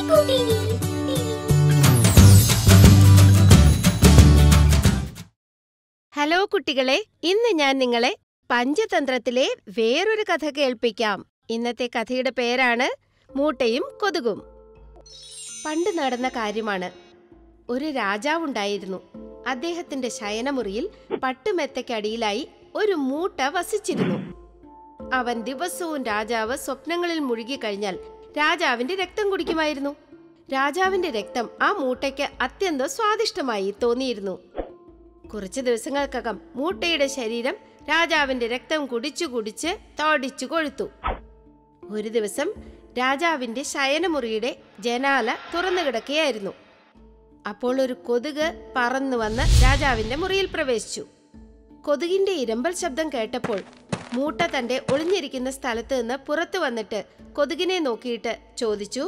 കുടിനി hello കുട്ടികളെ ഇന്ന് ഞാൻ നിങ്ങളെ പഞ്ചതന്ത്രത്തിലെ വേറൊരു കഥ കേൾപ്പിക്കാം ഇന്നത്തെ കഥയുടെ പേരാണ് മൂട്ടയും കൊതുകും പണ്ട് നടന്ന കാര്യമാണ് ഒരു രാജാവുണ്ടായിരുന്നു അദ്ദേഹത്തിന്റെ ശയനമുറിയിൽ പട്ടുമെത്തയ്ക്കടിയിലായി ഒരു മൂട്ട വസിച്ചിരുന്നു അവൻ ദിവസവും രാജാവ് സ്വപ്നങ്ങളിൽ മുഴുകിക്കഴിഞ്ഞാൽ രാജാവിന്റെ രക്തം കുടിക്കുമായിരുന്നു രാജാവിന്റെ രക്തം ആ മൂട്ടയ്ക്ക് അത്യന്തം സ്വാദിഷ്ടമായി തോന്നിയിരുന്നു കുറച്ച് ദിവസങ്ങൾക്കകം മൂട്ടയുടെ ശരീരം രാജാവിന്റെ രക്തം കുടിച്ചു കുടിച്ച് തോടിച്ചു കൊഴുത്തു ഒരു ദിവസം രാജാവിന്റെ ശയനമുറിയുടെ ജനാല തുറന്നു കിടക്കുകയായിരുന്നു അപ്പോൾ ഒരു കൊതുക് പറന്നു വന്ന് രാജാവിന്റെ മുറിയിൽ പ്രവേശിച്ചു കൊതുകിന്റെ ഇരമ്പൽ ശബ്ദം കേട്ടപ്പോൾ മൂട്ട തന്റെ ഒളിഞ്ഞിരിക്കുന്ന സ്ഥലത്ത് നിന്ന് പുറത്തു വന്നിട്ട് കൊതുകിനെ നോക്കിയിട്ട് ചോദിച്ചു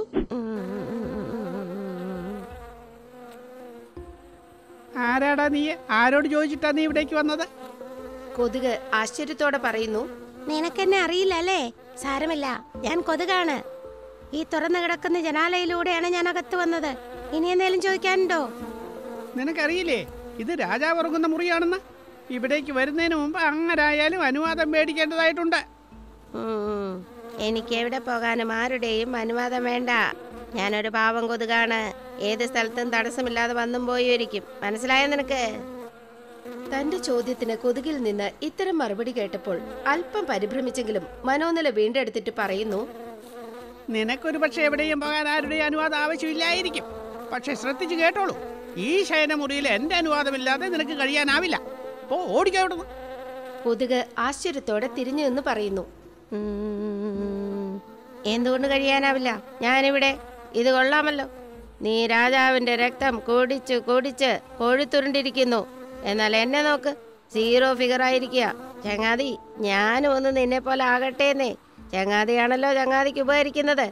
ആരാടാ നീ ആരോട് ചോദിച്ചിട്ടാ നീ ഇവിടേക്ക് വന്നത് കൊതുക് ആശ്ചര്യത്തോടെ പറയുന്നു നിനക്കെന്നെ അറിയില്ല അല്ലേ സാരമില്ല ഞാൻ കൊതുകാണ് ഈ തുറന്നു കിടക്കുന്ന ജനാലയിലൂടെയാണ് ഞാൻ അകത്ത് വന്നത് ഇനി എന്തെങ്കിലും ചോദിക്കാനുണ്ടോ നിനക്കറിയില്ലേ ഇത് രാജാവ് ഉറങ്ങുന്ന മുറിയാണെന്ന് ഇവിടേക്ക് വരുന്നതിന് മുമ്പ് അങ്ങനായാലും അനുവാദം മേടിക്കേണ്ടതായിട്ടുണ്ട് ഉം, എനിക്ക് എവിടെ പോകാനും ആരുടെയും അനുവാദം വേണ്ട ഞാനൊരു പാവം കൊതുകാണ് ഏത് സ്ഥലത്തും തടസ്സമില്ലാതെ വന്നും പോയിരിക്കും മനസ്സിലായോ നിനക്ക് തന്റെ ചോദ്യത്തിന് കൊതുകിൽ നിന്ന് ഇത്തരം മറുപടി കേട്ടപ്പോൾ അല്പം പരിഭ്രമിച്ചെങ്കിലും മനോനില വീണ്ടെടുത്തിട്ട് പറയുന്നു നിനക്കൊരു പക്ഷെ എവിടെയും പോകാൻ ആരുടെയും അനുവാദം ആവശ്യമില്ലായിരിക്കും പക്ഷെ ശ്രദ്ധിച്ചു കേട്ടോളൂ ഈ ശയനമുറിയിൽ എന്റെ അനുവാദമില്ലാതെ നിനക്ക് കഴിയാനാവില്ല പോ ഓടിക്കാ ഇവിടുന്ന് കൊതുക് ആശ്ചര്യത്തോടെ തിരിഞ്ഞു നിന്ന് പറയുന്നു "ഉം, എന്തുകൊണ്ട് കഴിയാനാവില്ല ഞാനിവിടെ ഇത് കൊള്ളാമല്ലോ നീ രാജാവിന്റെ രക്തം കുടിച്ച് കുടിച്ച് കൊഴുത്തുരുണ്ടിരിക്കുന്നു എന്നാൽ എന്നെ നോക്ക് സീറോ ഫിഗർ ആയിരിക്കുക ചങ്ങാതി ഞാനും ഒന്ന് നിന്നെ പോലെ ആകട്ടേന്നേ ചങ്ങാതിയാണല്ലോ ചങ്ങാതിക്ക് ഉപകരിക്കുന്നത്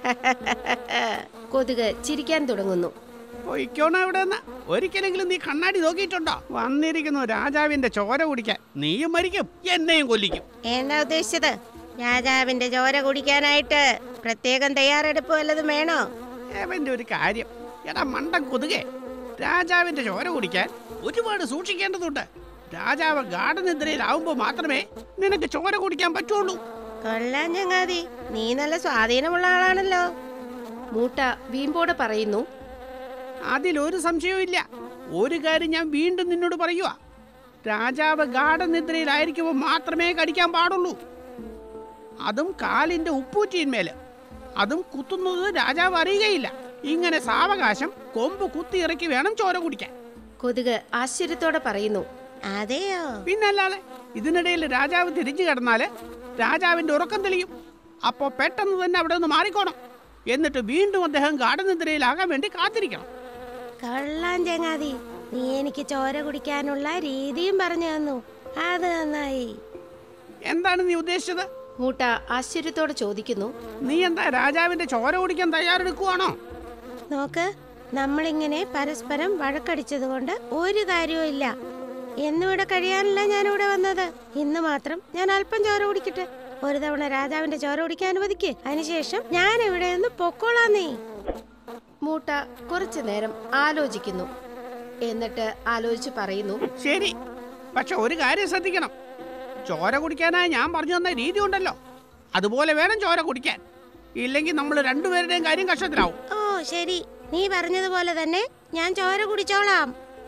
കൊതുക് ചിരിക്കാൻ തുടങ്ങുന്നു പൊയ്ക്കോണ ഇവിടെ നിന്ന് ഒരിക്കലെങ്കിലും നീ കണ്ണാടി നോക്കിയിട്ടുണ്ടോ വന്നിരിക്കുന്നു രാജാവിന്റെ ചോര കുടിക്കാൻ നീയും മരിക്കും എന്നെയും കൊല്ലിക്കും എന്താ ഉദ്ദേശിച്ചത് രാജാവിന്റെ ചോര കുടിക്കാനായിട്ട് പ്രത്യേകം തയ്യാറെടുപ്പ് വല്ലതും വേണോ അവന്റെ ഒരു കാര്യം എടാ മണ്ടൻ കൊതുകെ രാജാവിന്റെ ചോര കുടിക്കാൻ ഒരുപാട് സൂക്ഷിക്കേണ്ടതുണ്ട് രാജാവ് ഗാഠനിദ്രയിലാവുമ്പോ മാത്രമേ നിനക്ക് ചോര കുടിക്കാൻ പറ്റുള്ളൂ കൊള്ളാൻ ചങ്ങാതി നീ നല്ല സ്വാധീനമുള്ള ആളാണല്ലോ മൂട്ട വീമ്പോടെ പറയുന്നു അതിലൊരു സംശയവും ഇല്ല ഒരു കാര്യം ഞാൻ വീണ്ടും നിന്നോട് പറയുക രാജാവ് ഗാഠനിദ്രയിലായിരിക്കുമ്പോൾ മാത്രമേ കടിക്കാൻ പാടുള്ളൂ അതും കാലിന്റെ ഉപ്പൂറ്റിന്മേല് അതും കുത്തുന്നത് രാജാവ് അറിയുകയില്ല ഇങ്ങനെ സാവകാശം കൊമ്പ് കുത്തി ഇറക്കി വേണം ചോര കുടിക്കാൻ കൊതുക് ആശ്ചര്യത്തോടെ പറയുന്നു അതെയോ പിന്നല്ലാതെ ഇതിനിടയിൽ രാജാവ് തിരിച്ചു കിടന്നാല് രാജാവിന്റെ ഉറക്കം തെളിയും അപ്പോ പെട്ടെന്ന് തന്നെ അവിടെ നിന്ന് മാറിക്കോണം എന്നിട്ട് വീണ്ടും അദ്ദേഹം ഗാഠനിദ്രയിലാകാൻ വേണ്ടി കാത്തിരിക്കണം കള്ളാൻ ചങ്ങാതി നീ എനിക്ക് ചോര കുടിക്കാനുള്ള രീതിയും പറഞ്ഞു തന്നു അത് നന്നായി എന്താണ് നീ ഉദ്ദേശിച്ചത് മൂട്ട ആശ്ചര്യത്തോടെ ചോദിക്കുന്നു നീ എന്താ രാജാവിന്റെ ചോര കുടിക്കാൻ തയ്യാറെടുക്കുവാണോ നോക്ക് നമ്മളിങ്ങനെ പരസ്പരം വഴക്കടിച്ചത് കൊണ്ട് ഒരു കാര്യവും ഇല്ല എന്നിവിടെ കഴിയാനല്ല ഞാനിവിടെ വന്നത് ഇന്ന് മാത്രം ഞാൻ അല്പം ചോര കുടിക്കട്ടെ ഒരു തവണ രാജാവിന്റെ ചോര കുടിക്കാൻ അനുവദിക്ക് അതിനുശേഷം ഞാൻ ഇവിടെ നിന്ന് പൊക്കോളാം നീ മൂട്ട കുറച്ചു നേരം ആലോചിക്കുന്നു എന്നിട്ട് ആലോചിച്ച് പറയുന്നു ശരി പക്ഷെ ഒരു കാര്യം ശ്രദ്ധിക്കണം ചോര കുടിക്കാനായി ഞാൻ പറഞ്ഞു തന്ന രീതി ഉണ്ടല്ലോ അതുപോലെ വേണം ചോര കുടിക്കാൻ ഇല്ലെങ്കിൽ നമ്മൾ രണ്ടുപേരുടെയും കാര്യം കഷ്ടത്തിലാവും ഓ ശരി നീ പറഞ്ഞതുപോലെ തന്നെ ഞാൻ ചോര കുടിച്ചോളാം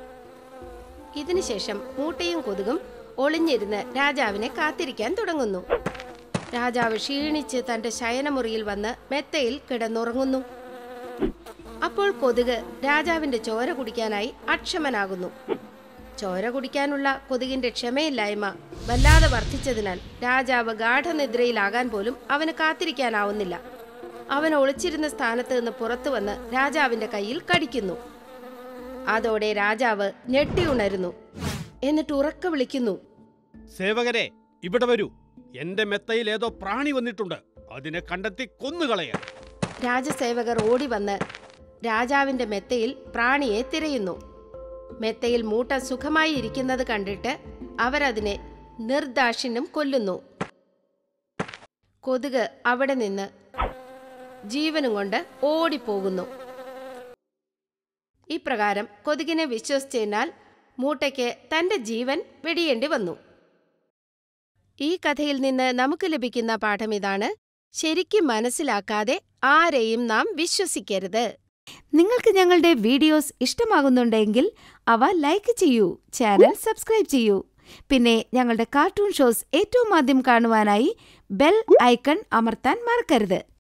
ഇതിനുശേഷം മൂട്ടയും കൊതുകും ഒളിഞ്ഞിരുന്ന് രാജാവിനെ കാത്തിരിക്കാൻ തുടങ്ങുന്നു രാജാവ് ക്ഷീണിച്ച് തന്റെ ശയനമുറിയിൽ വന്ന് മെത്തയിൽ കിടന്നുറങ്ങുന്നു അപ്പോൾ കൊതുക് രാജാവിന്റെ ചോര കുടിക്കാനായി അക്ഷമനാകുന്നു ചോര കുടിക്കാനുള്ള കൊതുകിന്റെ ക്ഷമയില്ലായ്മ വല്ലാതെ വർദ്ധിച്ചതിനാൽ രാജാവ് ഗാഠനിദ്രയിലാകാൻ പോലും അവന് കാത്തിരിക്കാനാവുന്നില്ല അവൻ ഒളിച്ചിരുന്ന സ്ഥാനത്ത് നിന്ന് പുറത്തു വന്ന് രാജാവിന്റെ കയ്യിൽ കടിക്കുന്നു അതോടെ രാജാവ് ഞെട്ടിയുണരുന്നു എന്നിട്ട് ഉറക്ക വിളിക്കുന്നു സേവകരെ ഇവിടെ വരൂ എന്റെ മെത്തയിൽ ഏതോ പ്രാണി വന്നിട്ടുണ്ട് അതിനെ കണ്ടെത്തി കൊന്നുകളയാം രാജസേവകർ ഓടി വന്ന് രാജാവിന്റെ മെത്തയിൽ പ്രാണിയെ തിരയുന്നു മെത്തയിൽ മൂട്ട സുഖമായി ഇരിക്കുന്നത് കണ്ടിട്ട് അവരതിനെ നിർദാക്ഷിണ്യം കൊല്ലുന്നു കൊതുക് അവിടെ നിന്ന് ജീവനും കൊണ്ട് ഓടിപ്പോകുന്നു ഇപ്രകാരം കൊതുകിനെ വിശ്വസിച്ചതിനാൽ മൂട്ടയ്ക്ക് തന്റെ ജീവൻ വെടിയേണ്ടി വന്നു ഈ കഥയിൽ നിന്ന് നമുക്ക് ലഭിക്കുന്ന പാഠം ഇതാണ് ശരിക്കും മനസ്സിലാക്കാതെ ആരെയും നാം വിശ്വസിക്കരുത് നിങ്ങൾക്ക് ഞങ്ങളുടെ വീഡിയോസ് ഇഷ്ടമാകുന്നുണ്ടെങ്കിൽ അവ ലൈക്ക് ചെയ്യൂ ചാനൽ സബ്സ്ക്രൈബ് ചെയ്യൂ പിന്നെ ഞങ്ങളുടെ കാർട്ടൂൺ ഷോസ് ഏറ്റവും ആദ്യം കാണുവാനായി ബെൽ ഐക്കൺ അമർത്താൻ മറക്കരുത്